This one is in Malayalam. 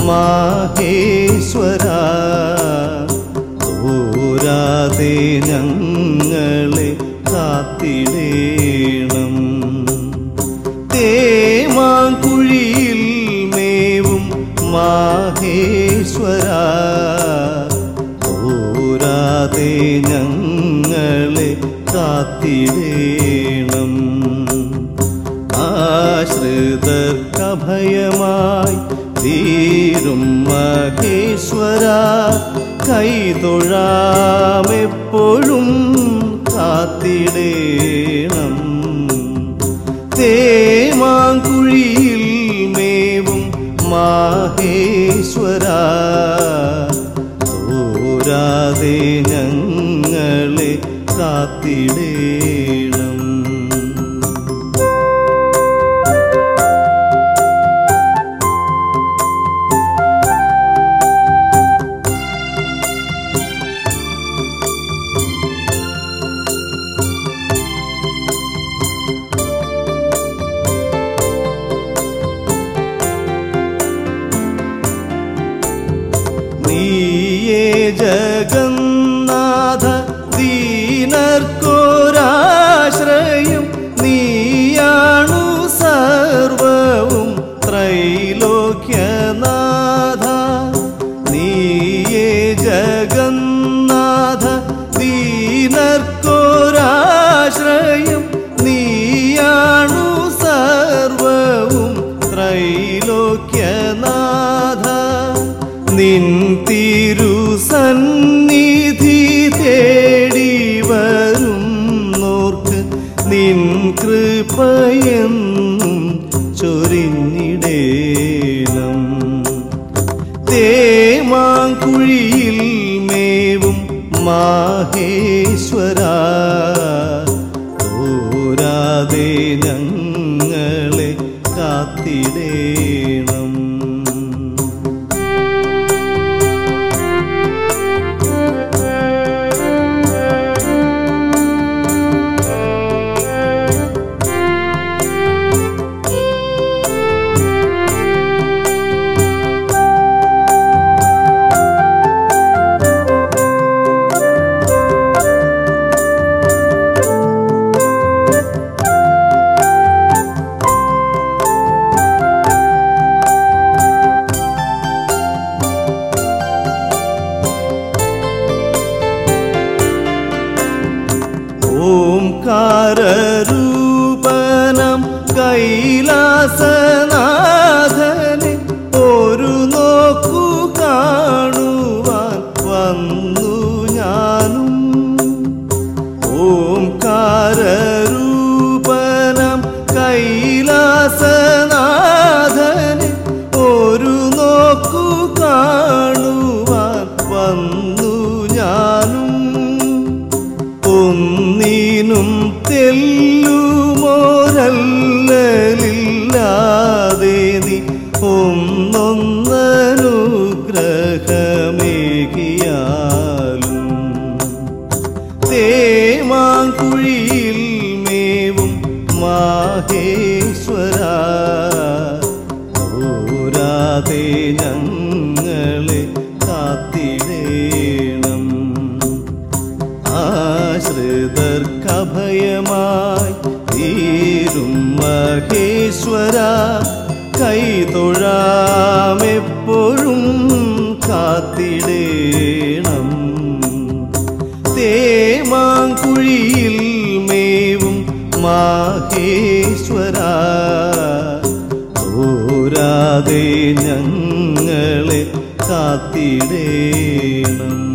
മാഹേശ്വര തോരാതെ ഞങ്ങളെ കാത്തിടേണം തേമാക്കുഴിയിൽ മേവും മാഹേശ്വര തോരാതെ ഞങ്ങളെ കാത്തിടേണം ആശ്രിതർക്കഭയമായി തീരും മഹേശ്വര കൈതൊഴാമെപ്പോഴും കാത്തിടേണം തേമാങ്കുഴിയിൽ മേവും മാഹേശ്വര തോരാതെ ഞങ്ങളെ കാത്തിടേണം നീയേ ജഗന്നാഥ ദീനർക്കൊരാശ്രയം നീയാണു സർവവും ത്രൈലോക്യനാഥ നീയേ ജഗന്നാഥ ദീനർക്കൊരാശ്രയം നീയാണു സർവവും ത്രൈലോക്യനാഥ നിൻ തിരുസന്നിധി തേടി വരും നോർക്ക് നിൻ കൃപയെന്നും ചൊരിഞ്ഞിടേണം തേമാങ്കുഴിയിൽ മേവും മാഹേശ്വര തോരാതെ ഞങ്ങളെ കാത്തിടേണം ഓംകാരൂപനം കൈലാസനാഥനെ ഒരു നോക്കു കാണുവാൻ വന്നു ഞാനും ഓംകാരൂപനം കൈലാസനാഥനെ ഒരു നോക്കു കാണുവാൻ വന്നു ഞാനും ഒന്നിനും തെല്ലുമോരല്ലില്ലാതെ നീ ഒന്നൊന്നനുഗ്രഹമേകിയാലും തേമാങ്കുഴിയിൽ മേവും മാഹേശ്വര ഓരാതെ ഞങ്ങളെ കാത്തിടേണം ആശ്രിതർക്കഭയമായി തീരും മഹേശ്വര കൈതൊഴാമെപ്പോഴും കാത്തിടേണം തേമാങ്കുഴിയിൽ മേവും മാഹേശ്വര ഓരാതെ ഞങ്ങളെ കാത്തിടേണം